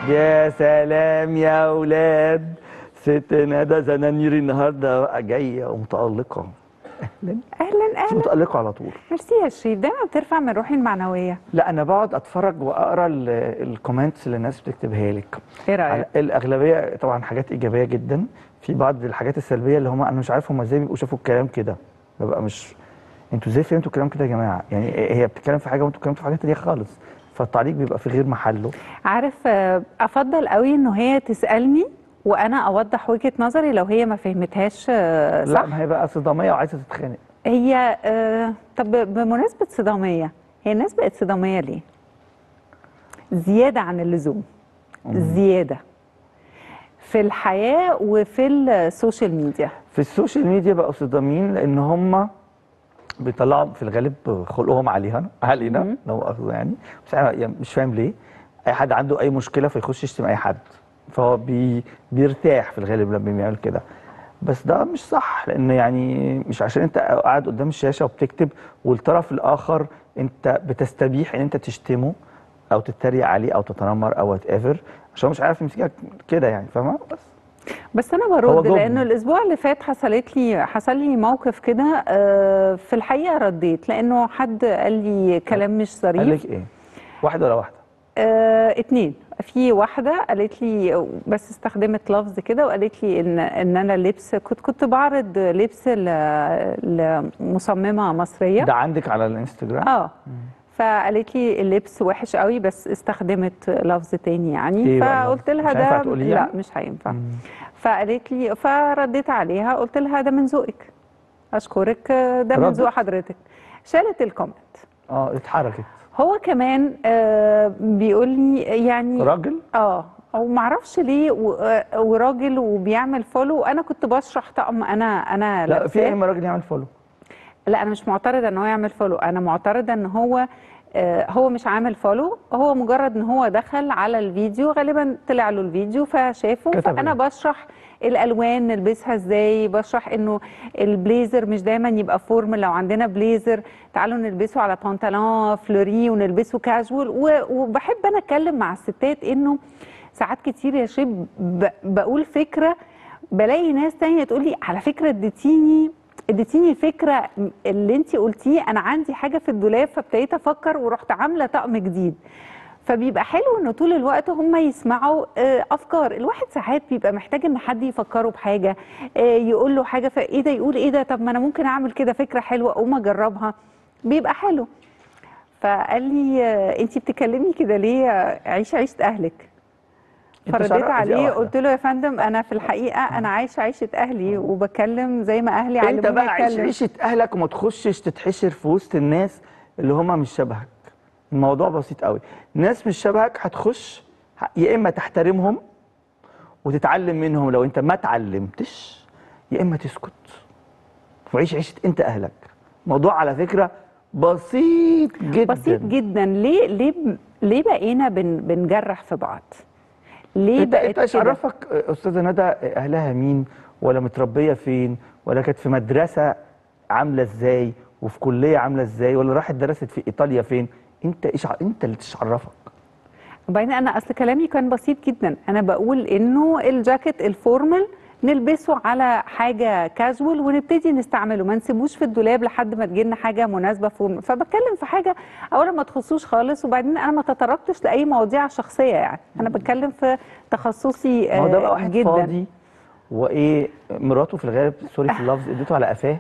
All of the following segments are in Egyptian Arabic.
يا سلام يا اولاد ست ندى زنانير النهارده بقى جايه ومتالقه اهلا اهلا مش اهلا متالقه على طول ميرسي يا شريف دايما بترفع من روحي المعنويه لا انا بقعد اتفرج واقرا ال- الكومنتس اللي الناس بتكتبها لك ايه رايك على- الاغلبيه طبعا حاجات ايجابيه جدا في بعض الحاجات السلبيه اللي هم انا مش عارف هم ازاي بيبقوا شافوا الكلام كده ببقى مش انتوا ازاي فهمتوا الكلام كده يا جماعه يعني هي بتتكلم في حاجه وانتوا اتكلمتوا في حاجه تانيه خالص فالتعليق بيبقى في غير محله عارف آه، افضل قوي انه هي تسالني وانا اوضح وجهه نظري لو هي ما فهمتهاش آه، لا صح ما هي بقى صداميه وعايزه تتخانق هي آه، طب بمناسبه صداميه هي الناس بقت صداميه ليه زياده عن اللزوم زياده في الحياه وفي السوشيال ميديا في السوشيال ميديا بقوا صدامين لان هم بيطلعوا في الغالب خلقهم عليها علينا لو مؤاخذة يعني مش عارف- يعني مش فاهم ليه اي حد عنده اي مشكله فيخش يشتم اي حد فهو بي بيرتاح في الغالب لما بيعمل كده بس ده مش صح لان يعني مش عشان انت قاعد قدام الشاشه وبتكتب والطرف الاخر انت بتستبيح ان انت تشتمه او تتريق عليه او تتنمر او وات ايفر عشان هو مش عارف يمسكك كده يعني فاهمه بس بس انا هو برد جبن. لانه الاسبوع اللي فات حصلت لي حصل لي موقف كده آه، في الحقيقه رديت لانه حد قال لي كلام مش قال ظريف لك ايه واحد ولا واحده آه، اتنين في واحده قالت لي بس استخدمت لفظ كده وقالت لي ان ان انا لبس كنت كنت بعرض لبس ل- لمصممه مصريه ده عندك على الانستجرام اه فقالت لي اللبس وحش قوي بس استخدمت لفظ تاني يعني إيه بقى فقلت اللفظ؟ لها مش هينفع ده تقوليه لا يعني؟ مش هينفع فقالت لي فرديت عليها قلت لها ده من ذوقك اشكرك ده من ردت؟ ذوق حضرتك شالت الكومنت اه اتحركت هو كمان آه بيقول لي يعني راجل اه او معرفش ليه و- آه، وراجل وبيعمل فولو وانا كنت بشرح طقم انا انا لا في لابساه. اي راجل يعمل فولو لا انا مش معترضه ان هو يعمل فولو انا معترضه ان هو آه، هو مش عامل فولو هو مجرد ان هو دخل على الفيديو غالبا طلع له الفيديو فشافه كتب فانا إيه؟ بشرح الالوان نلبسها ازاي بشرح انه البليزر مش دايما يبقى فورمال لو عندنا بليزر تعالوا نلبسه على بنطلون فلوري ونلبسه كاجوال و- وبحب انا اتكلم مع الستات انه ساعات كتير يا شيب ب- بقول فكره بلاقي ناس تانية تقول لي على فكره اديتيني اديتيني الفكره اللي انت قلتيه انا عندي حاجه في الدولاب فابتديت افكر ورحت عامله طقم جديد فبيبقى حلو ان طول الوقت هم يسمعوا آه، افكار الواحد ساعات بيبقى محتاج ان حد يفكره بحاجه آه، يقول له حاجه فايه ده يقول ايه ده طب ما انا ممكن اعمل كده فكره حلوه اقوم اجربها بيبقى حلو فقال لي انت بتتكلمي كده ليه عيشي عيشه اهلك أنت فرديت شرقت دي عليه واحدة. قلت له يا فندم انا في الحقيقه انا عايشه عيشه اهلي وبكلم زي ما اهلي انت علموني بقى عيش اتكلم عيشه اهلك وما تخشش تتحشر في وسط الناس اللي هم مش شبهك الموضوع بسيط قوي ناس مش شبهك هتخش ه- يا اما تحترمهم وتتعلم منهم لو انت ما اتعلمتش يا اما تسكت وعيش عيشه انت اهلك موضوع على فكره بسيط جدا بسيط جدا ليه ليه ليه بقينا بن بنجرح في بعض ليه انت بقت انت ايش كده؟ عرفك استاذه ندى اهلها مين ولا متربيه فين ولا كانت في مدرسه عامله ازاي وفي كليه عامله ازاي ولا راحت درست في ايطاليا فين انت ايش ع- انت اللي تشعرفك وبعدين انا اصل كلامي كان بسيط جدا انا بقول انه الجاكيت الفورمال نلبسه على حاجه كاجوال ونبتدي نستعمله ما نسيبوش في الدولاب لحد ما تجيلنا حاجه مناسبه فورمال فبتكلم في حاجه اولا ما تخصوش خالص وبعدين انا ما تطرقتش لاي مواضيع شخصيه يعني انا بتكلم في تخصصي ما هو ده بقى آه، واحد جدا فاضي وايه مراته في الغالب سوري في اللفظ اديته على قفاه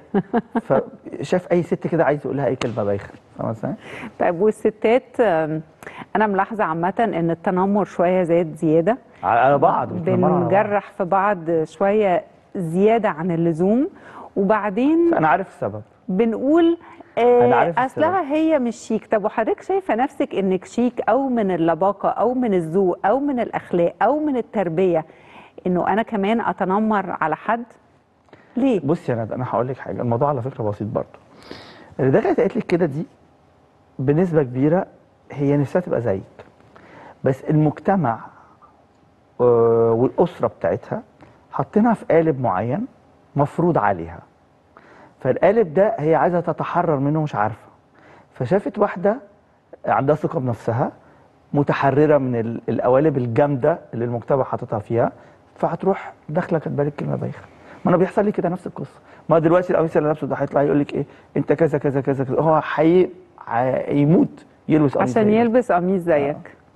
فشاف اي ست كده عايز يقول لها اي كلمه بايخه فاهمه ازاي؟ طيب والستات آم، انا ملاحظه عامه ان التنمر شويه زاد زياده على بعض بيتنمروا على بعض. بنجرح في بعض شويه زياده عن اللزوم وبعدين انا عارف السبب بنقول أنا آه عارف اصلها هي مش شيك طب وحضرتك شايفه نفسك انك شيك او من اللباقه او من الذوق او من الاخلاق او من التربيه انه انا كمان اتنمر على حد ليه بصي يا ندى انا هقول لك حاجه الموضوع على فكره بسيط برضه اللي دخلت قالت لك كده دي بنسبه كبيره هي نفسها تبقى زيك بس المجتمع آه، والاسره بتاعتها حاطينها في قالب معين مفروض عليها فالقالب ده هي عايزه تتحرر منه مش عارفه فشافت واحده عندها ثقه بنفسها متحرره من ال- القوالب الجامده اللي المجتمع حاططها فيها فهتروح داخله كاتبه لك كلمه بايخه ما انا بيحصل لي كده نفس القصه ما دلوقتي القميص اللي لابسه ده هيطلع يقول لك ايه انت كذا كذا كذا كذا هو حي... هيموت يلبس قميص عشان زي ده. يلبس قميص زيك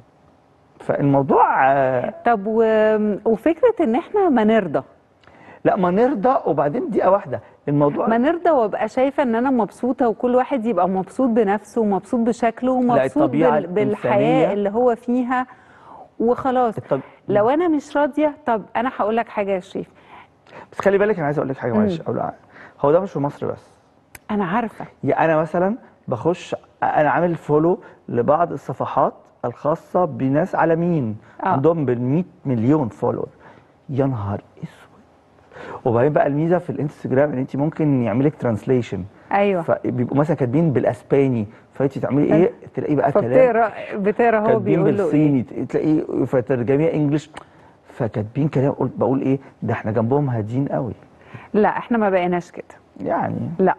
فالموضوع آه، طب و... وفكره ان احنا ما نرضى لا ما نرضى وبعدين دقيقه واحده الموضوع ما نرضى وابقى شايفه ان انا مبسوطه وكل واحد يبقى مبسوط بنفسه ومبسوط بشكله ومبسوط الطبيعة بال... بالحياه الإنسانية- اللي هو فيها وخلاص الطب... لو انا مش راضيه طب انا هقول لك حاجه يا شريف بس خلي بالك انا عايز اقول لك حاجه معلش أقول هو ده مش في مصر بس انا عارفه يعني انا مثلا بخش انا عامل فولو لبعض الصفحات الخاصه بناس عالميين آه. عندهم بال 100 مليون فولور يا نهار اسود وبعدين بقى الميزه في الانستجرام ان انت ممكن يعملك ترانسليشن ايوه فبيبقوا مثلا كاتبين بالاسباني فانت تعملي ايه تلاقي بقى كلام فبتقرا بتقرا هو كاتبين بيقول له ايه بالصيني تلاقيه فترجميها انجلش فكاتبين كلام قلت بقول ايه ده احنا جنبهم هادين قوي لا احنا ما بقيناش كده يعني لا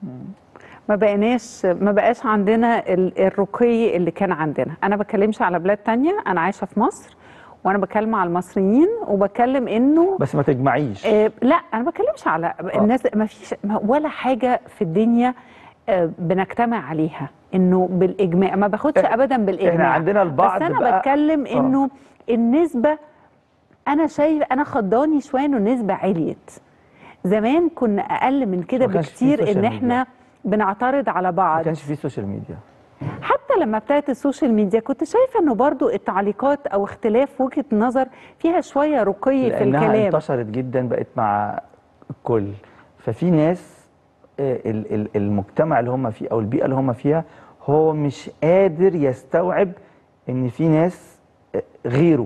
ما بقيناش ما بقاش عندنا ال- الرقي اللي كان عندنا انا بتكلمش على بلاد تانية انا عايشه في مصر وانا بتكلم على المصريين وبتكلم انه بس ما تجمعيش آه لا انا ما بتكلمش على الناس ما فيش ما- ولا حاجه في الدنيا آه بنجتمع عليها انه بالاجماع ما باخدش إح- ابدا بالاجماع إحنا عندنا البعض بس انا بقى- بتكلم آه. انه النسبه انا شايف انا خضاني شويه انه النسبه عليت زمان كنا اقل من كده ما كانش فيه بكتير سوشيال ان احنا بنعترض على ما بعض كانش فيه سوشيال ميديا حتى لما ابتدت السوشيال ميديا كنت شايفه انه برضو التعليقات او اختلاف وجهه نظر فيها شويه رقي في لانها الكلام انتشرت جدا بقت مع الكل ففي ناس آه، ال- ال- المجتمع اللي هم فيه او البيئه اللي هم فيها هو مش قادر يستوعب ان في ناس آه، غيره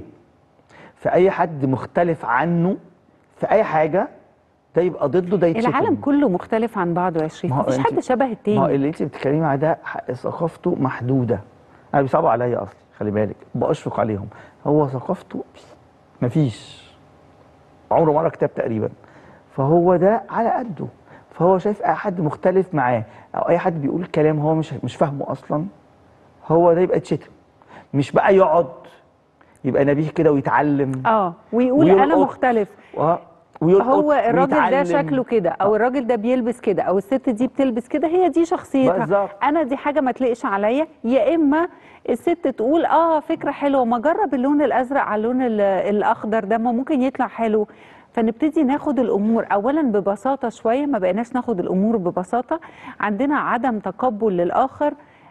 فاي حد مختلف عنه في اي حاجه ده يبقى ضده ده يتشتم العالم كله مختلف عن بعضه يا شريف ما هو مفيش أنت- حد شبه ما هو التاني اللي انت بتتكلمي معاه ده ح- ثقافته محدوده انا بيصعبوا عليا اصلي خلي بالك بأشفق عليهم هو ثقافته مفيش عمره ما قرا كتاب تقريبا فهو ده على قده فهو شايف اي حد مختلف معاه او اي حد بيقول كلام هو مش مش فاهمه اصلا هو ده يبقى اتشتم مش بقى يقعد يبقى نبيه كده ويتعلم اه ويقول ويلقط. انا مختلف و- ويلقط هو الراجل ده ويتعلم. شكله كده او الراجل ده بيلبس كده او الست دي بتلبس كده هي دي شخصيتها بالظبط. انا دي حاجه ما تليقش عليا يا اما الست تقول اه فكره حلوه ما اجرب اللون الازرق على اللون ال- الاخضر ده ما ممكن يطلع حلو فنبتدي ناخد الامور اولا ببساطه شويه ما بقيناش ناخد الامور ببساطه عندنا عدم تقبل للاخر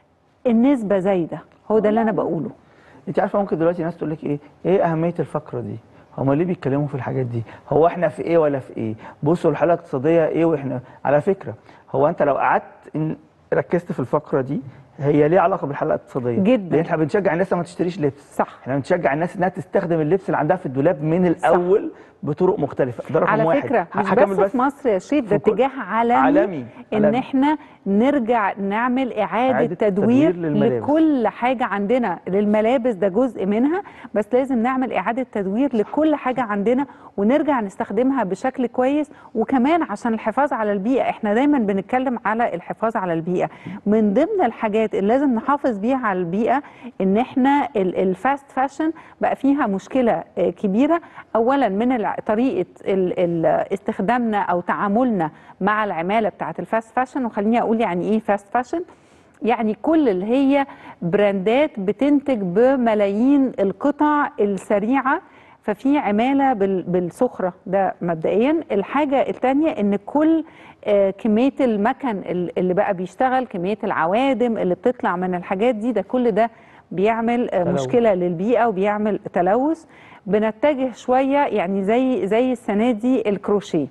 النسبه زايده هو ده اللي انا بقوله انت عارفه ممكن دلوقتي ناس تقول لك ايه ايه اهميه الفقره دي هما ليه بيتكلموا في الحاجات دي هو احنا في ايه ولا في ايه بصوا الحاله الاقتصاديه ايه واحنا على فكره هو انت لو قعدت إن ركزت في الفقره دي هي ليها علاقه بالحاله الاقتصاديه جداً. لان احنا بنشجع الناس ما تشتريش لبس صح. احنا بنشجع الناس انها تستخدم اللبس اللي عندها في الدولاب من الاول بطرق مختلفه ده رقم على واحد فكره مش هكمل بس, في مصر يا شريف ده في كل- اتجاه عالمي, عالمي، ان عالمي. احنا نرجع نعمل اعاده, إعادة تدوير, تدوير للملابس. لكل حاجه عندنا للملابس ده جزء منها بس لازم نعمل اعاده تدوير لكل حاجه عندنا ونرجع نستخدمها بشكل كويس وكمان عشان الحفاظ على البيئه احنا دايما بنتكلم على الحفاظ على البيئه من ضمن الحاجات اللي لازم نحافظ بيها على البيئه ان احنا ال- الفاست فاشن بقى فيها مشكله آه، كبيره اولا من الع- طريقه ال- ال- استخدامنا او تعاملنا مع العماله بتاعه الفاست فاشن وخليني اقول يعني ايه فاست فاشن يعني كل اللي هي براندات بتنتج بملايين القطع السريعه ففي عماله بال- بالسخره ده مبدئيا الحاجه الثانيه ان كل آه، كميه المكن ال- اللي بقى بيشتغل كميه العوادم اللي بتطلع من الحاجات دي ده كل ده بيعمل آه، تلوث. مشكله للبيئه وبيعمل تلوث بنتجه شويه يعني زي زي السنه دي الكروشيه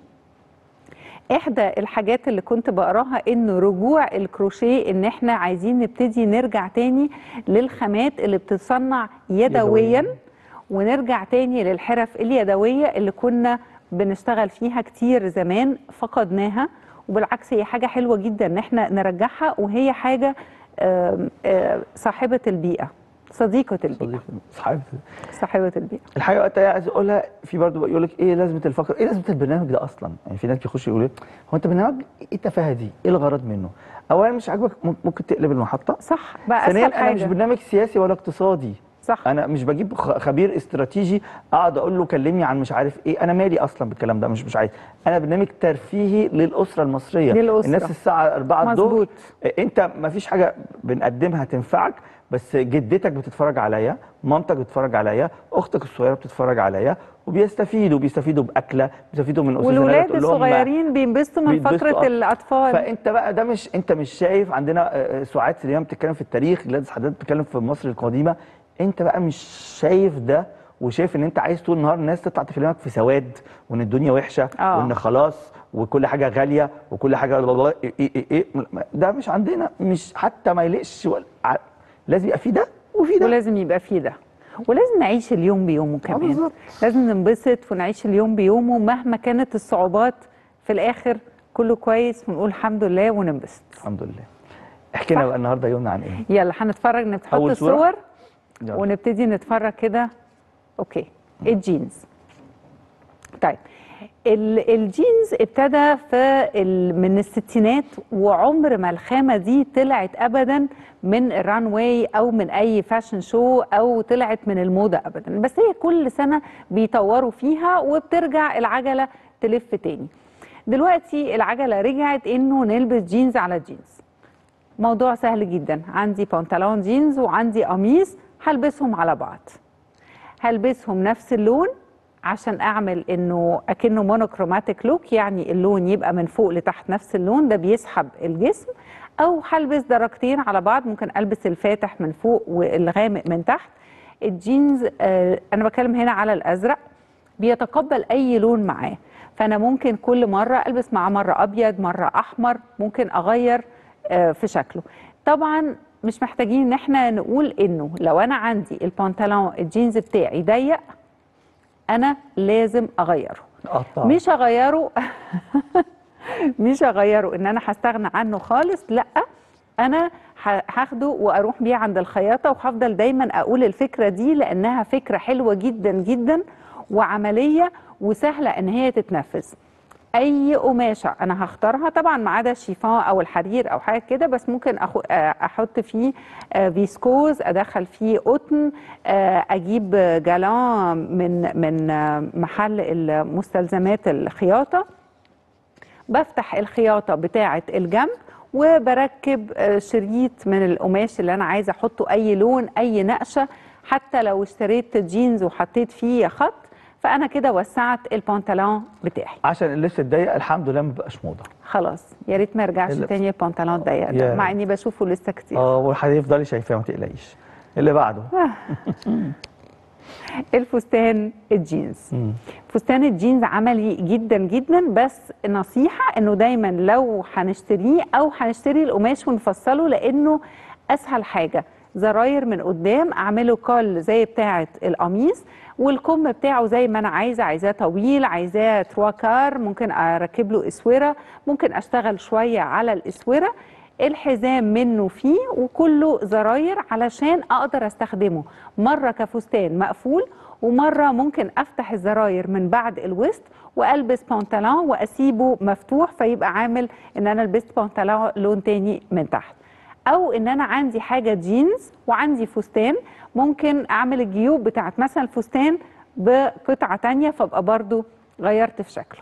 احدى الحاجات اللي كنت بقراها انه رجوع الكروشيه ان احنا عايزين نبتدي نرجع تاني للخامات اللي بتتصنع يدويا يدوياً. ونرجع تاني للحرف اليدويه اللي كنا بنشتغل فيها كتير زمان فقدناها وبالعكس هي حاجه حلوه جدا ان احنا نرجعها وهي حاجه آم، آه، صاحبه البيئه صديقه البيئه صديقي صحابي صاحبه البيئه الحاجه التانية عايز اقولها في برضه يقول لك ايه لازمه الفقره ايه لازمه البرنامج ده اصلا يعني في ناس بيخشوا يقولوا هو انت برنامج ايه التفاهه دي ايه الغرض منه اولا مش عاجبك مم- ممكن تقلب المحطه صح بقى ثانيا اسهل انا مش حاجه برنامج سياسي ولا اقتصادي صح انا مش بجيب خ- خبير استراتيجي اقعد اقول له كلمني عن مش عارف ايه انا مالي اصلا بالكلام ده مش مش عايز انا برنامج ترفيهي للاسره المصريه للأسرة. الناس الساعه 4 الظهر مظبوط. انت ما فيش حاجه بنقدمها تنفعك بس جدتك بتتفرج عليا مامتك بتتفرج عليا اختك الصغيره بتتفرج عليا وبيستفيدوا بيستفيدوا باكله بيستفيدوا من استاذه والولاد تقول لهم الصغيرين بينبسطوا من بيتبسطوا فقره أكتر. الاطفال فانت بقى ده مش انت مش شايف عندنا آه، آه، سعاد سليمان بتتكلم في التاريخ جلاديس حداد بتتكلم في مصر القديمه انت بقى مش شايف ده وشايف ان انت عايز طول النهار الناس تطلع تكلمك في سواد وان الدنيا وحشه آه. وان خلاص وكل حاجه غاليه وكل حاجه الله إيه إيه إيه إيه ده مش عندنا مش حتى ما يليقش ولا- ع- لازم يبقى في ده وفي ده ولازم يبقى فيه ده ولازم نعيش اليوم بيومه كمان بالظبط. لازم ننبسط ونعيش اليوم بيومه مهما كانت الصعوبات في الاخر كله كويس ونقول الحمد لله وننبسط الحمد لله احكي لنا صح. بقى النهارده يومنا عن ايه يلا هنتفرج نحط أول صورة؟ الصور يلا. ونبتدي نتفرج كده اوكي الجينز طيب ال- الجينز ابتدى في ال- من الستينات وعمر ما الخامه دي طلعت ابدا من الران واي او من اي فاشن شو او طلعت من الموضه ابدا بس هي كل سنه بيطوروا فيها وبترجع العجله تلف تاني دلوقتي العجله رجعت انه نلبس جينز على جينز موضوع سهل جدا عندي بنطلون جينز وعندي قميص هلبسهم على بعض هلبسهم نفس اللون عشان اعمل انه اكنه مونوكروماتيك لوك يعني اللون يبقى من فوق لتحت نفس اللون ده بيسحب الجسم او هلبس درجتين على بعض ممكن البس الفاتح من فوق والغامق من تحت الجينز آه انا بتكلم هنا على الازرق بيتقبل اي لون معاه فانا ممكن كل مره البس معاه مره ابيض مره احمر ممكن اغير آه، في شكله طبعا مش محتاجين ان احنا نقول انه لو انا عندي البنطلون الجينز بتاعي ضيق انا لازم اغيره قطع مش هغيره مش هغيره ان انا هستغنى عنه خالص لا انا ه- هاخده واروح بيه عند الخياطه وهفضل دايما اقول الفكره دي لانها فكره حلوه جدا جدا وعمليه وسهله ان هي تتنفذ اي قماشه انا هختارها طبعا ما عدا الشيفون او الحرير او حاجه كده بس ممكن أخو آه، احط فيه آه، فيسكوز ادخل فيه قطن آه، اجيب جالان من من آه، محل المستلزمات الخياطه بفتح الخياطة بتاعة الجنب وبركب آه، شريط من القماش اللي أنا عايزة أحطه أي لون أي نقشة حتى لو اشتريت جينز وحطيت فيه خط فأنا كده وسعت البنطلون بتاعي عشان اللبس الضيق الحمد لله ما بقاش موضه خلاص يا ريت ما يرجعش اللبس. تاني البنطلون ضيق ده يا. مع إني بشوفه لسه كتير اه وهيفضلي شايفاه ما تقلقيش اللي بعده الفستان الجينز فستان الجينز عملي جدا جدا بس نصيحة انه دايما لو هنشتريه او هنشتري القماش ونفصله لانه اسهل حاجة زراير من قدام اعمله كول زي بتاعة القميص والكم بتاعه زي ما انا عايزة عايزاه طويل عايزاه تروكار ممكن اركب له اسورة ممكن اشتغل شوية على الاسورة الحزام منه فيه وكله زراير علشان اقدر استخدمه مره كفستان مقفول ومره ممكن افتح الزراير من بعد الوسط والبس بنطلون واسيبه مفتوح فيبقى عامل ان انا لبست بنطلون لون تاني من تحت او ان انا عندي حاجه جينز وعندي فستان ممكن اعمل الجيوب بتاعت مثلا الفستان بقطعه تانية فابقى برضو غيرت في شكله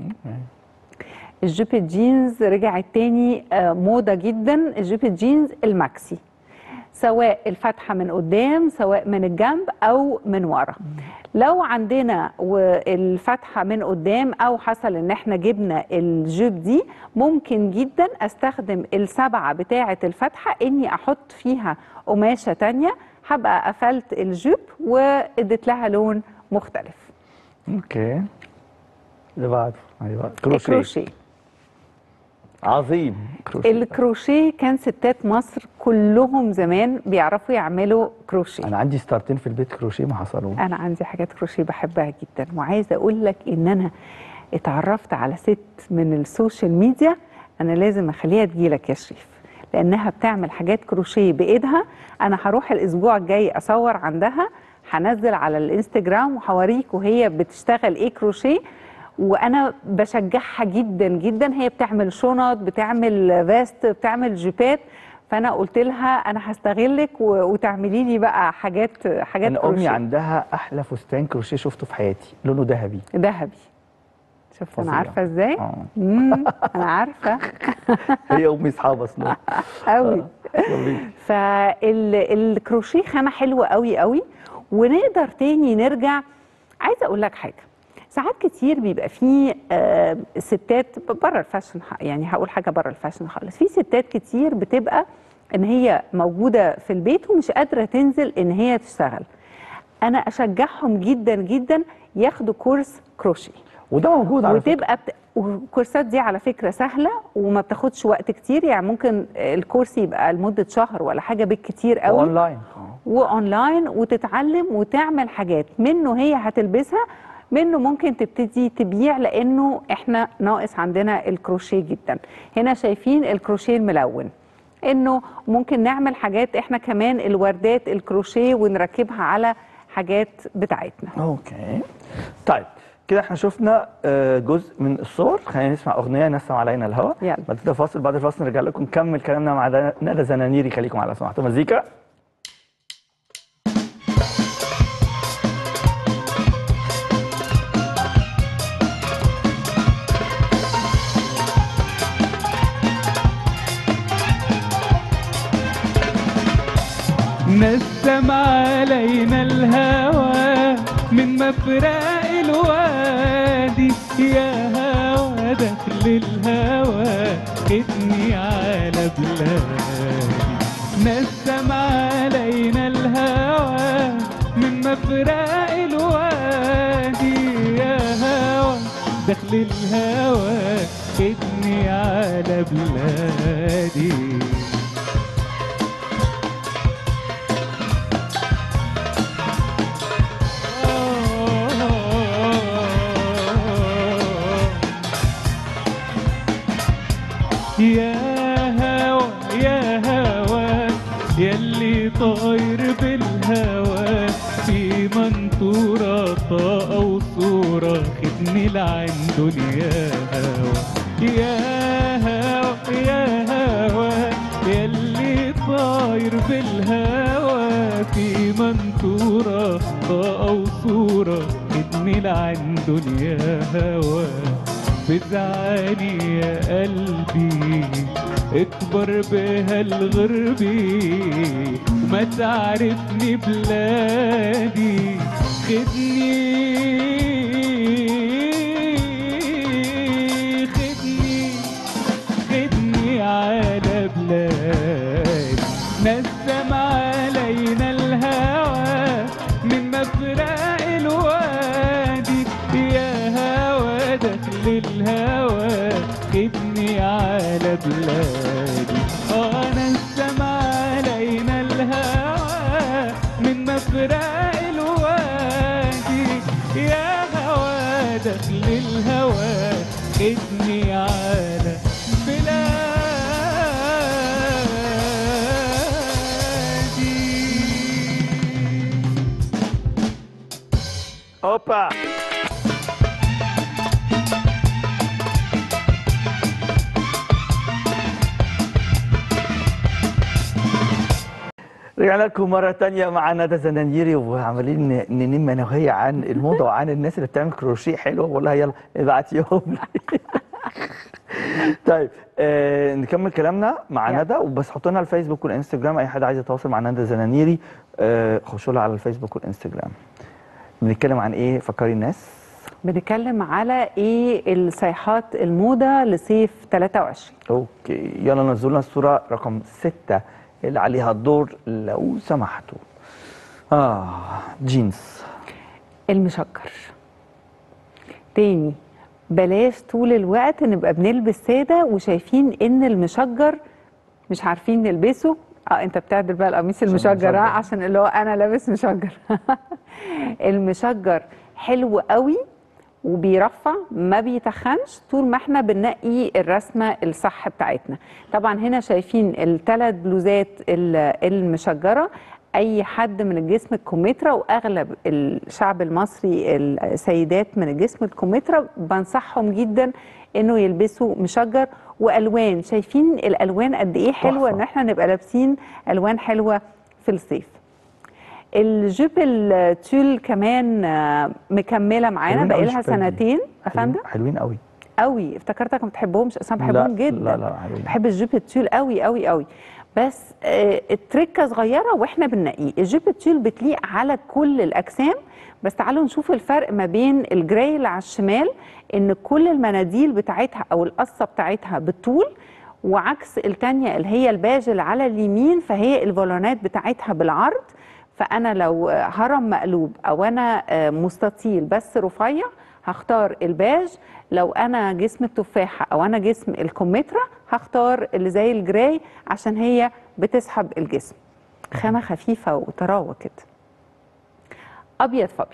الجيب الجينز رجعت تاني آه، موضة جدا الجيب الجينز الماكسي سواء الفتحة من قدام سواء من الجنب أو من ورا لو عندنا والفتحة من قدام أو حصل إن احنا جبنا الجيب دي ممكن جدا أستخدم السبعة بتاعة الفتحة إني أحط فيها قماشة تانية هبقى قفلت الجيب واديت لها لون مختلف اوكي اللي بعده ايوه كروشيه الكروشيه عظيم كروشيه الكروشيه كان ستات مصر كلهم زمان بيعرفوا يعملوا كروشيه انا عندي ستارتين في البيت كروشيه ما حصلوش انا عندي حاجات كروشيه بحبها جدا وعايزه اقول لك ان انا اتعرفت على ست من السوشيال ميديا انا لازم اخليها تجيلك يا شريف لانها بتعمل حاجات كروشيه بايدها انا هروح الاسبوع الجاي اصور عندها هنزل على الانستجرام وهوريك وهي بتشتغل ايه كروشيه وانا بشجعها جدا جدا هي بتعمل شنط بتعمل فيست بتعمل جيبات فانا قلت لها انا هستغلك و- وتعملي لي بقى حاجات حاجات انا امي كروشيه. عندها احلى فستان كروشيه شفته في حياتي لونه ذهبي ذهبي شفت انا فظيع. عارفه ازاي اه امم انا عارفه هي امي اصحاب اصلا قوي جميل. فالكروشيه خامه حلوه قوي قوي ونقدر تاني نرجع عايزه اقول لك حاجه ساعات كتير بيبقى فيه آه، ستات بره الفاشن يعني هقول حاجه بره الفاشن خالص في ستات كتير بتبقى ان هي موجوده في البيت ومش قادره تنزل ان هي تشتغل انا اشجعهم جدا جدا ياخدوا كورس كروشيه وده موجود على فكره وتبقى بت... والكورسات دي على فكره سهله وما بتاخدش وقت كتير يعني ممكن الكورس يبقى لمده شهر ولا حاجه بالكتير قوي اونلاين واونلاين وتتعلم وتعمل حاجات منه هي هتلبسها منه ممكن تبتدي تبيع لانه احنا ناقص عندنا الكروشيه جدا هنا شايفين الكروشيه الملون انه ممكن نعمل حاجات احنا كمان الوردات الكروشيه ونركبها على حاجات بتاعتنا اوكي طيب كده احنا شفنا آه، جزء من الصور خلينا نسمع اغنيه نسمع علينا الهواء يلا. بعد كده فاصل بعد الفاصل نرجع لكم نكمل كلامنا مع دا- ندى زنانيري خليكم على سماعتوا مزيكا نسم علينا الهوى من مفرق الوادي يا هوى دخل الهوى خدني على بلادي نسم علينا الهوى من مفرق الوادي يا هوى دخل الهوى خدني على بلادي يا هوى يا هوى يلي طاير بالهوى في منطورة طاقة وصورة خدني لعنده يا هوى يا هوى يا هوى يلي طاير بالهوى في منطورة طاقة وصورة خدني لعنده يا هوى بزعلي يا قلبي اكبر بها الغربي وما تعرفني بلادي خدني خدني خدني على بلادي نسم علينا الهوى من مفرق الوادي يا هوى دخل الهوى خدني على بلادي اه نسم علينا الهوى من مفرق الوادي يا هوى دخل الهوى خدني على بلادي اوبا رجعنا لكم مرة تانية مع ندى زنانيري وعمالين ن- ننم انا وهي عن الموضة وعن الناس اللي بتعمل كروشيه حلو بقول لها يلا ابعتيهم لي. طيب آه نكمل كلامنا مع يلا. ندى وبس حطوا لنا على الفيسبوك والانستجرام اي حد عايز يتواصل مع ندى زنانيري آه خشوا لها على الفيسبوك والانستجرام بنتكلم عن ايه فكري الناس بنتكلم على ايه الصيحات الموضه لصيف 23 اوكي يلا نزلوا لنا الصورة رقم ستة اللي عليها الدور لو سمحتوا اه جينز المشجر تاني بلاش طول الوقت نبقى بنلبس ساده وشايفين ان المشجر مش عارفين نلبسه اه انت بتعدل بقى القميص المشجر المشجر. آه، عشان اللي هو انا لابس مشجر المشجر حلو قوي وبيرفع ما بيتخنش طول ما احنا بننقي الرسمه الصح بتاعتنا طبعا هنا شايفين الثلاث بلوزات ال- المشجره اي حد من الجسم الكمثرى واغلب الشعب المصري السيدات من الجسم الكمثرى بنصحهم جدا انه يلبسوا مشجر والوان شايفين الالوان قد ايه حلوه تحفة. ان احنا نبقى لابسين الوان حلوه في الصيف الجيب التول كمان آه، مكمله معانا حلوين أوي بقالها الجيبات دي. سنتين يا حلوين- فندم حلوين قوي قوي افتكرتك ما بتحبهمش اصلا لا، بحبهم جدا لا، لا، حلوين. بحب الجيب التول قوي قوي قوي بس آه التركه صغيره واحنا بننقيه الجيب التول بتليق على كل الاجسام بس تعالوا نشوف الفرق ما بين الجراي اللي على الشمال ان كل المناديل بتاعتها او القصه بتاعتها بالطول وعكس التانية اللي هي الباج اللي على اليمين فهي الفولونات بتاعتها بالعرض فانا لو آه، هرم مقلوب او انا آه، مستطيل بس رفيع هختار الباج لو انا جسم التفاحه او انا جسم الكمثرى هختار اللي زي الجراي عشان هي بتسحب الجسم خامه خفيفه وطراوه كده ابيض فابيض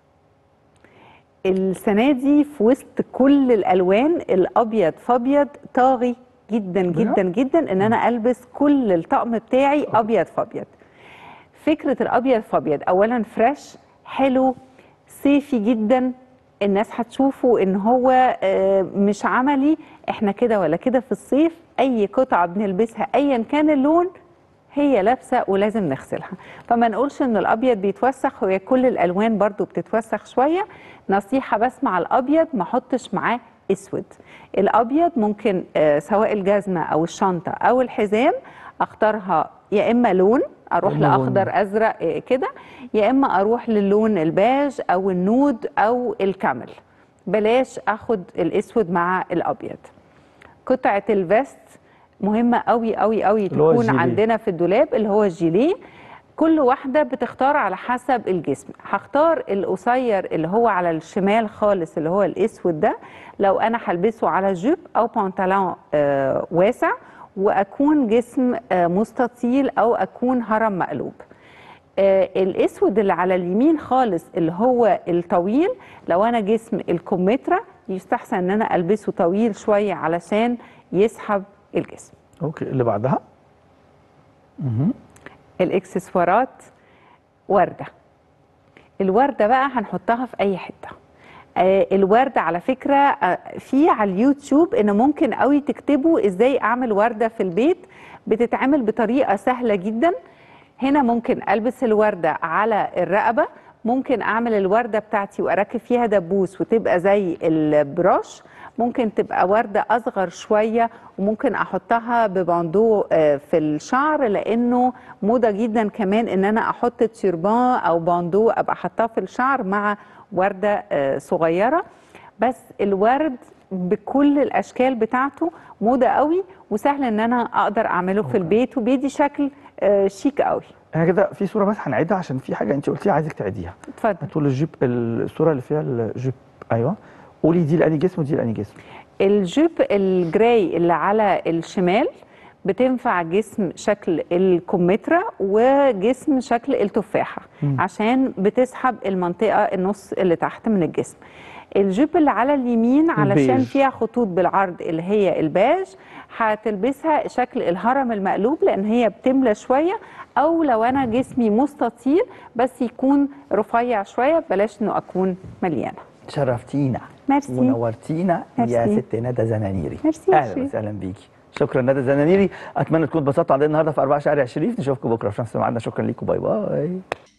السنه دي في وسط كل الالوان الابيض فابيض طاغي جدا جدا جدا ان انا البس كل الطقم بتاعي ابيض فابيض فكره الابيض فابيض اولا فريش حلو صيفي جدا الناس هتشوفه ان هو آه، مش عملي احنا كده ولا كده في الصيف اي قطعه بنلبسها ايا كان اللون هي لابسه ولازم نغسلها فما نقولش ان الابيض بيتوسخ وهي كل الالوان برضو بتتوسخ شويه نصيحه بس مع الابيض ما احطش معاه اسود الابيض ممكن آه، سواء الجزمه او الشنطه او الحزام اختارها يا اما لون اروح يا إما لون. لاخضر ازرق آه، كده يا اما اروح للون الباج او النود او الكامل بلاش اخد الاسود مع الابيض قطعه الفيست مهمه قوي قوي قوي اللي هو تكون الجيليه. عندنا في الدولاب اللي هو الجيليه كل واحده بتختار على حسب الجسم هختار القصير اللي هو على الشمال خالص اللي هو الاسود ده لو انا هلبسه على جيب او بنطلون آه واسع واكون جسم آه مستطيل او اكون هرم مقلوب آه الاسود اللي على اليمين خالص اللي هو الطويل لو انا جسم الكمثرى يستحسن ان انا البسه طويل شويه علشان يسحب الجسم اوكي اللي بعدها الاكسسوارات ورده الورده بقى هنحطها في اي حته آه الورده على فكره آه في على اليوتيوب ان ممكن قوي تكتبوا ازاي اعمل ورده في البيت بتتعمل بطريقه سهله جدا هنا ممكن البس الورده على الرقبه ممكن اعمل الورده بتاعتي واركب فيها دبوس وتبقى زي البراش ممكن تبقى ورده اصغر شويه وممكن احطها بباندو آه، في الشعر لانه موضه جدا كمان ان انا احط تيربان او باندو ابقى احطها في الشعر مع ورده آه، صغيره بس الورد بكل الاشكال بتاعته موضه قوي وسهل ان انا اقدر اعمله في البيت وبيدي شكل آه، شيك قوي احنا كده في صوره بس هنعيدها عشان في حاجه انت قلتيها عايزك تعيديها اتفضل هتقول الجيب الصوره اللي فيها الجيب ايوه قولي دي لاني جسم ودي لاني جسم الجيب الجراي اللي على الشمال بتنفع جسم شكل الكمثرى وجسم شكل التفاحة عشان بتسحب المنطقة النص اللي تحت من الجسم الجيب اللي على اليمين علشان البيج. فيها خطوط بالعرض اللي هي الباج هتلبسها شكل الهرم المقلوب لان هي بتملى شويه او لو انا جسمي مستطيل بس يكون رفيع شويه بلاش انه اكون مليانه شرفتينا ميرسي. ونورتينا يا ميرسي. ست ندى زنانيري ميرسي يا اهلا شريف. وسهلا بيكي شكرا ندى زنانيري اتمنى تكونوا اتبسطتوا عندنا النهارده في 4 شهر يا شريف نشوفكم بكره في نفس الميعاد شكرا ليكم باي باي